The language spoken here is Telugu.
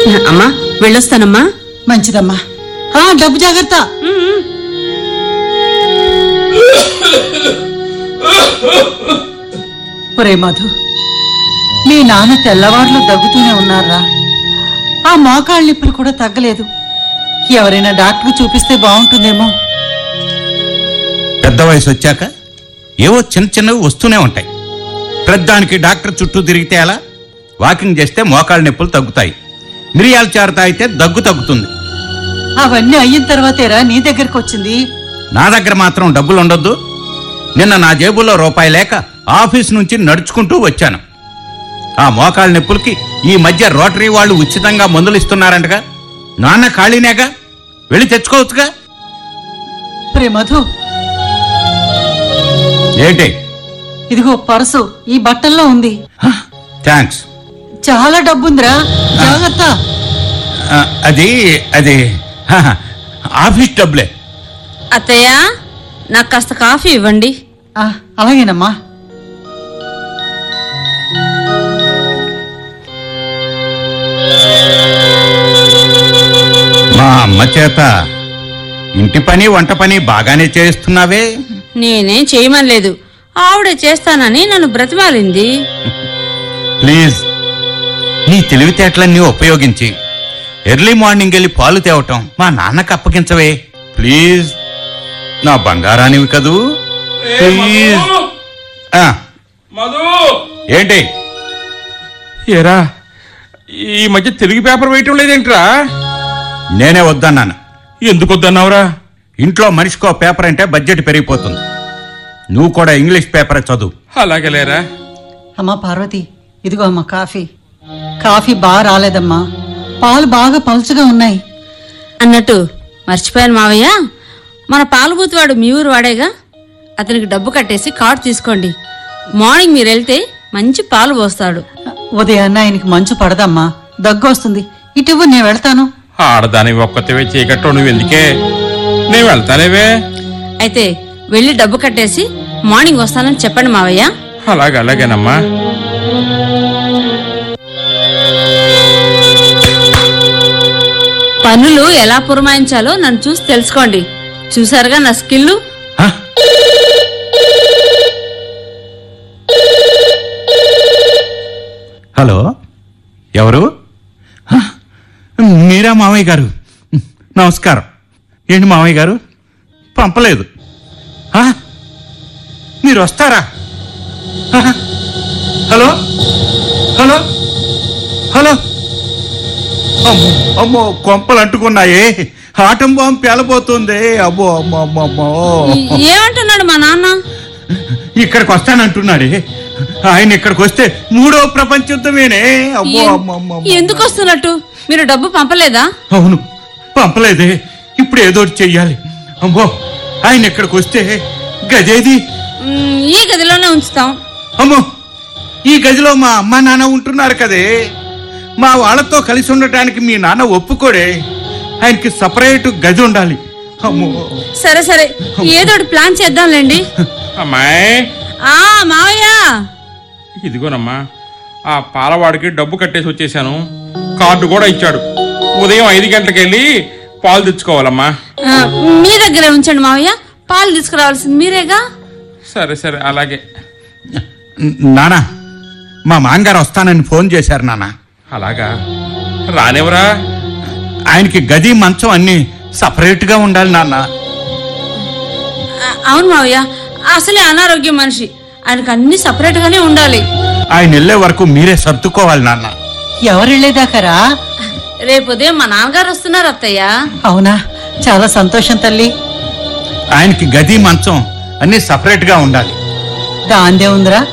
అమ్మా వెళ్ళొస్తానమ్మా మంచిదమ్మా ఆ డబ్బు జాగ్రత్త ఒరే మధు మీ నాన్న తెల్లవారులు దగ్గుతూనే ఉన్నారా ఆ మోకాళ్ళ నిప్పులు కూడా తగ్గలేదు ఎవరైనా డాక్టర్ చూపిస్తే బాగుంటుందేమో పెద్ద వయసు వచ్చాక ఏవో చిన్న చిన్నవి వస్తూనే ఉంటాయి ప్రద్దానికి డాక్టర్ చుట్టూ తిరిగితే ఎలా వాకింగ్ చేస్తే మోకాళ్ళ నొప్పులు తగ్గుతాయి మిరియాల చారు తాగితే దగ్గు తగ్గుతుంది అవన్నీ అయిన తర్వాతేరా నీ దగ్గరకు వచ్చింది నా దగ్గర మాత్రం డబ్బులు ఉండొద్దు నిన్న నా జేబులో రూపాయి లేక ఆఫీస్ నుంచి నడుచుకుంటూ వచ్చాను ఆ మోకాళ్ళ నొప్పులకి ఈ మధ్య రోటరీ వాళ్ళు ఉచితంగా మందులు ఇస్తున్నారంటగా నాన్న ఖాళీనేగా వెళ్ళి తెచ్చుకోవచ్చుగా ఒరే మధు ఏంటి ఇదిగో పర్సు ఈ బట్టల్లో ఉంది థ్యాంక్స్ చాలా డబ్బుందిరా జాగ్రత్త ఆ, అది అది హ, ఆఫీస్ డబ్బులే అత్తయ్య నాకు కాస్త కాఫీ ఇవ్వండి ఆ, అలాగేనమ్మా మా అమ్మ చేత ఇంటి పని వంట పని బాగానే చేస్తున్నావే నేనేం చేయమనలేదు ఆవిడ చేస్తానని నన్ను బ్రతిమాలింది ప్లీజ్ నీ తెలివితేటలన్నీ ఉపయోగించి ఎర్లీ మార్నింగ్ వెళ్ళి పాలు తేవటం మా నాన్నకు అప్పగించవే ప్లీజ్ నా బంగారానివి కదూ ప్లీజ్ ఆ, మధు ఏంటి ఏరా ఈ మధ్య తెలుగు పేపర్ వేయటం లేదేంట్రా నేనే వద్దన్నాను ఎందుకు వద్దన్నావురా ఇంట్లో మనిషికో పేపర్ అంటే బడ్జెట్ పెరిగిపోతుంది నువ్వు కూడా ఇంగ్లీష్ పేపర్ చదువు అలాగే లేరా అమ్మా పార్వతి ఇదిగో అమ్మా కాఫీ కాఫీ బాగా రాలేదమ్మా పాలు బాగా పలుచగా ఉన్నాయి అన్నట్టు మర్చిపోయాను మావయ్య మన పాలుబూతివాడు మీ ఊరు వాడేగా అతనికి డబ్బు కట్టేసి కార్డు తీసుకోండి మార్నింగ్ మీరు వెళ్తే మంచి పాలు పోస్తాడు ఉదయాన్న ఆయనకి మంచు పడదమ్మా దగ్గు వస్తుంది ఇటువ్వు నేను వెళ్తాను ఆడదాని ఒక్కతివే చీకట్టు నువ్వు ఎందుకే నేను వెళ్తానేవే అయితే వెళ్ళి డబ్బు కట్టేసి మార్నింగ్ వస్తానని చెప్పండి మావయ్య అలాగే అలాగేనమ్మా పనులు ఎలా పురమాయించాలో నన్ను చూసి తెలుసుకోండి చూసారుగా నా స్కిల్లు హ? హలో ఎవరు హ? మీరా మామయ్య గారు నమస్కారం ఏంటి మామయ్య గారు పంపలేదు హ? మీరు వస్తారా హ? హలో హలో హలో అమ్మో అమ్మో కొంపలు అంటుకున్నాయే ఆటం బాంబు పేలబోతుంది అమ్మో అమ్మో అమ్మో అమ్మో ఈ- ఏమంటున్నాడు మా నాన్న ఇక్కడికి వస్తానంటున్నాడే ఆయన ఇక్కడికి వస్తే మూడో ప్రపంచ యుద్ధమేనే అమ్మో ఎన్- అమ్మో అమ్మో అమ్మో. ఎందుకు వస్తున్నట్టు మీరు డబ్బు పంపలేదా అవును పంపలేదే ఇప్పుడు ఏదో ఒకటి చెయ్యాలి అమ్మో ఆయన ఇక్కడికి వస్తే గదేది మ్, ఈ గదిలోనే ఉంచుతాం అమ్మో ఈ గదిలో మా అమ్మ నాన్న ఉంటున్నారు కదే మా వాళ్ళతో కలిసి ఉండటానికి మీ నాన్న ఒప్పుకోడే ఆయనకి సపరేట్ గది ఉండాలి అమ్మో సరే సరే ఏదో ఒకటి ప్లాన్ చేద్దాంలేండి అమ్మాయి ఆ మావయ్య ఇదిగోనమ్మా ఆ పాలవాడికి డబ్బు కట్టేసి వచ్చేసాను కార్డు కూడా ఇచ్చాడు ఉదయం ఐదు గంటలకు వెళ్ళి పాలు తెచ్చుకోవాలమ్మా ఆ, మీ దగ్గరే ఉంచండి మావయ్య పాలు తీసుకురావాల్సింది మీరేగా సరే సరే అలాగే నానా మా మాంగారు వస్తానని ఫోన్ చేశారు నాన్న అలాగా రానివరా ఆయనకి గది మంచం అన్ని సపరేట్ గా ఉండాలి నాన్న ఆ, అవును మావయ్య అసలే అనారోగ్యం మనిషి ఆయనకు అన్ని సపరేట్ గానే ఉండాలి ఆయన వెళ్ళే వరకు మీరే సర్దుకోవాలి నాన్న ఎవరు వెళ్ళేదాకరా రేపు ఉదయం మా నాన్నగారు వస్తున్నారు అత్తయ్య అవునా చాలా సంతోషం తల్లి ఆయనకి గది మంచం అన్ని సపరేట్ గా ఉండాలి దాందే ఉందిరా